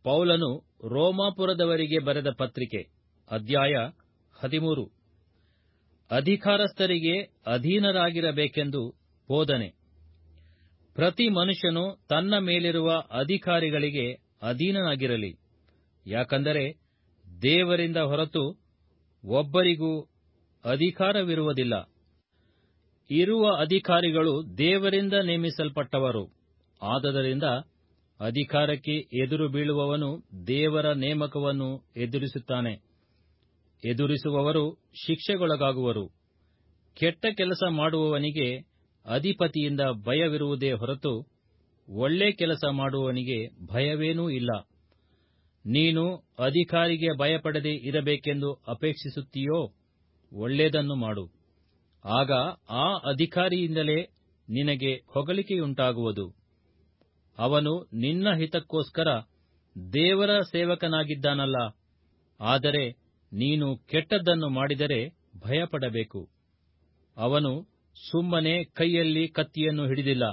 ಪೌಲನು ರೋಮಾಪುರದವರಿಗೆ ಬರೆದ ಪತ್ರಿಕೆ ಅಧ್ಯಾಯ ಹದಿಮೂರು ಅಧಿಕಾರಸ್ಥರಿಗೆ ಅಧೀನರಾಗಿರಬೇಕೆಂದು ಬೋಧನೆ ಪ್ರತಿ ಮನುಷ್ಯನು ತನ್ನ ಮೇಲಿರುವ ಅಧಿಕಾರಿಗಳಿಗೆ ಅಧೀನನಾಗಿರಲಿ ಯಾಕಂದರೆ ದೇವರಿಂದ ಹೊರತು ಒಬ್ಬರಿಗೂ ಅಧಿಕಾರವಿರುವುದಿಲ್ಲ ಇರುವ ಅಧಿಕಾರಿಗಳು ದೇವರಿಂದ ನೇಮಿಸಲ್ಪಟ್ಟವರು ಆದದರಿಂದ ಅಧಿಕಾರಕ್ಕೆ ಎದುರು ಬೀಳುವವನು ದೇವರ ನೇಮಕವನ್ನು ಎದುರಿಸುತ್ತಾನೆ ಎದುರಿಸುವವರು ಶಿಕ್ಷೆಗೊಳಗಾಗುವರು ಕೆಟ್ಟ ಕೆಲಸ ಮಾಡುವವನಿಗೆ ಅಧಿಪತಿಯಿಂದ ಭಯವಿರುವುದೇ ಹೊರತು ಒಳ್ಳೆ ಕೆಲಸ ಮಾಡುವವನಿಗೆ ಭಯವೇನೂ ಇಲ್ಲ ನೀನು ಅಧಿಕಾರಿಗೆ ಭಯಪಡದೆ ಇರಬೇಕೆಂದು ಅಪೇಕ್ಷಿಸುತ್ತೀಯೋ ಒಳ್ಳೆಯದನ್ನು ಮಾಡು ಆಗ ಆ ಅಧಿಕಾರಿಯಿಂದಲೇ ನಿನಗೆ ಹೊಗಳಿಕೆಯುಂಟಾಗುವುದು ಅವನು ನಿನ್ನ ಹಿತಕ್ಕೋಸ್ಕರ ದೇವರ ಸೇವಕನಾಗಿದ್ದಾನಲ್ಲ ಆದರೆ ನೀನು ಕೆಟ್ಟದ್ದನ್ನು ಮಾಡಿದರೆ ಭಯಪಡಬೇಕು ಅವನು ಸುಮ್ಮನೆ ಕೈಯಲ್ಲಿ ಕತ್ತಿಯನ್ನು ಹಿಡಿದಿಲ್ಲ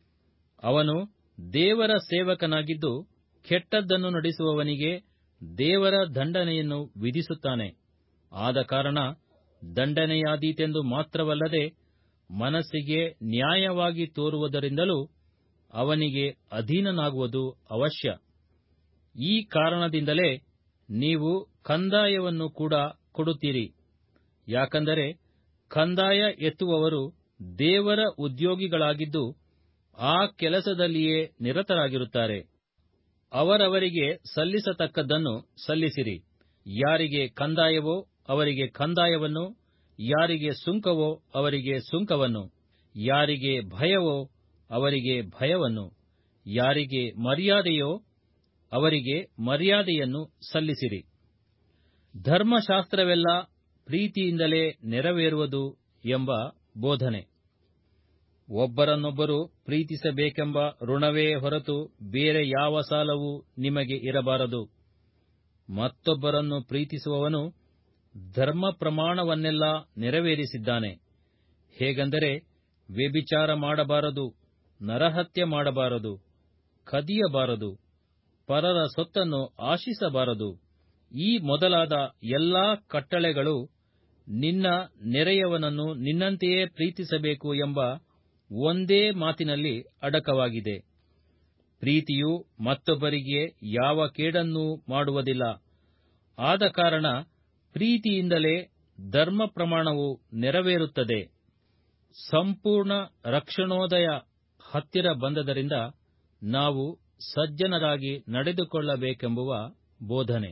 ಅವನು ದೇವರ ಸೇವಕನಾಗಿದ್ದು ಕೆಟ್ಟದ್ದನ್ನು ನಡೆಸುವವನಿಗೆ ದೇವರ ದಂಡನೆಯನ್ನು ವಿಧಿಸುತ್ತಾನೆ ಆದ ಕಾರಣ ದಂಡನೆಯಾದೀತೆಂದು ಮಾತ್ರವಲ್ಲದೆ ಮನಸ್ಸಿಗೆ ನ್ಯಾಯವಾಗಿ ತೋರುವುದರಿಂದಲೂ ಅವನಿಗೆ ಅಧೀನನಾಗುವುದು ಅವಶ್ಯ ಈ ಕಾರಣದಿಂದಲೇ ನೀವು ಕಂದಾಯವನ್ನು ಕೂಡ ಕೊಡುತ್ತೀರಿ ಯಾಕಂದರೆ ಕಂದಾಯ ಎತ್ತುವವರು ದೇವರ ಉದ್ಯೋಗಿಗಳಾಗಿದ್ದು ಆ ಕೆಲಸದಲ್ಲಿಯೇ ನಿರತರಾಗಿರುತ್ತಾರೆ ಅವರವರಿಗೆ ಸಲ್ಲಿಸತಕ್ಕದ್ದನ್ನು ಸಲ್ಲಿಸಿರಿ ಯಾರಿಗೆ ಕಂದಾಯವೋ ಅವರಿಗೆ ಕಂದಾಯವನ್ನು ಯಾರಿಗೆ ಸುಂಕವೋ ಅವರಿಗೆ ಸುಂಕವನ್ನು ಯಾರಿಗೆ ಭಯವೋ ಅವರಿಗೆ ಭಯವನ್ನು ಯಾರಿಗೆ ಮರ್ಯಾದೆಯೋ ಅವರಿಗೆ ಮರ್ಯಾದೆಯನ್ನು ಸಲ್ಲಿಸಿರಿ ಧರ್ಮಶಾಸ್ತ್ರವೆಲ್ಲ ಪ್ರೀತಿಯಿಂದಲೇ ನೆರವೇರುವುದು ಎಂಬ ಬೋಧನೆ ಒಬ್ಬರನ್ನೊಬ್ಬರು ಪ್ರೀತಿಸಬೇಕೆಂಬ ಋಣವೇ ಹೊರತು ಬೇರೆ ಯಾವ ಸಾಲವೂ ನಿಮಗೆ ಇರಬಾರದು ಮತ್ತೊಬ್ಬರನ್ನು ಪ್ರೀತಿಸುವವನು ಧರ್ಮ ಪ್ರಮಾಣವನ್ನೆಲ್ಲ ನೆರವೇರಿಸಿದ್ದಾನೆ ಹೇಗೆಂದರೆ ವ್ಯಭಿಚಾರ ಮಾಡಬಾರದು ನರಹತ್ಯೆ ಮಾಡಬಾರದು ಕದಿಯಬಾರದು ಪರರ ಸೊತ್ತನ್ನು ಆಶಿಸಬಾರದು ಈ ಮೊದಲಾದ ಎಲ್ಲಾ ಕಟ್ಟಳೆಗಳು ನಿನ್ನ ನೆರೆಯವನನ್ನು ನಿನ್ನಂತೆಯೇ ಪ್ರೀತಿಸಬೇಕು ಎಂಬ ಒಂದೇ ಮಾತಿನಲ್ಲಿ ಅಡಕವಾಗಿದೆ ಪ್ರೀತಿಯು ಮತ್ತೊಬ್ಬರಿಗೆ ಯಾವ ಕೇಡನ್ನೂ ಮಾಡುವುದಿಲ್ಲ ಆದ ಕಾರಣ ಪ್ರೀತಿಯಿಂದಲೇ ಧರ್ಮ ಪ್ರಮಾಣವು ನೆರವೇರುತ್ತದೆ ಸಂಪೂರ್ಣ ರಕ್ಷಣೋದಯ ಹತ್ತಿರ ಬಂದದರಿಂದ ನಾವು ಸಜ್ಜನರಾಗಿ ನಡೆದುಕೊಳ್ಳಬೇಕೆಂಬುವ ಬೋಧನೆ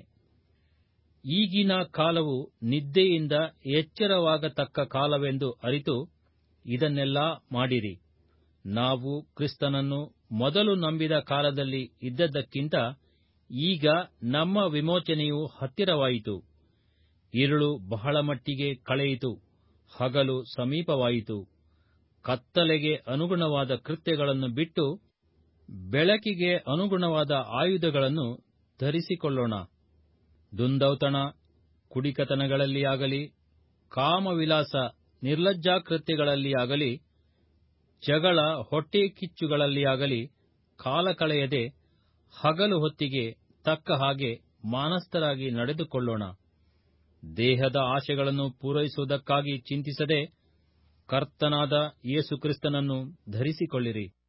ಈಗಿನ ಕಾಲವು ನಿದ್ದೆಯಿಂದ ಎಚ್ಚರವಾಗತಕ್ಕ ಕಾಲವೆಂದು ಅರಿತು ಇದನ್ನೆಲ್ಲ ಮಾಡಿರಿ ನಾವು ಕ್ರಿಸ್ತನನ್ನು ಮೊದಲು ನಂಬಿದ ಕಾಲದಲ್ಲಿ ಇದ್ದದ್ದಕ್ಕಿಂತ ಈಗ ನಮ್ಮ ವಿಮೋಚನೆಯು ಹತ್ತಿರವಾಯಿತು ഇരുಳು ಬಹಳ ಮಟ್ಟಿಗೆ ಕಳೆಯಿತು ಹಗಲು ಸಮೀಪವಾಯಿತು ಕತ್ತಲೆಗೆ ಅನುಗುಣವಾದ ಕೃತ್ಯಗಳನ್ನು ಬಿಟ್ಟು ಬೆಳಕಿಗೆ ಅನುಗುಣವಾದ ಆಯುಧಗಳನ್ನು ಧರಿಸಿಕೊಳ್ಳೋಣ ದುಂದೌತಣ ಕುಡಿಕತನಗಳಲ್ಲಿಯಾಗಲಿ ಕಾಮವಿಲಾಸ ನಿರ್ಲಜ್ಜಾಕೃತ್ಯಗಳಲ್ಲಿಯಾಗಲಿ ಜಗಳ ಹೊಟ್ಟೆ ಕಿಚ್ಚುಗಳಲ್ಲಿಯಾಗಲಿ ಕಾಲ ಕಳೆಯದೆ ಹಗಲು ಹೊತ್ತಿಗೆ ತಕ್ಕ ಹಾಗೆ ಮಾನಸ್ಥರಾಗಿ ನಡೆದುಕೊಳ್ಳೋಣ ದೇಹದ ಆಶೆಗಳನ್ನು ಪೂರೈಸುವುದಕ್ಕಾಗಿ ಚಿಂತಿಸದೆ ಕರ್ತನಾದ ಯೇಸುಕ್ರಿಸ್ತನನ್ನು ಧರಿಸಿಕೊಳ್ಳಿರಿ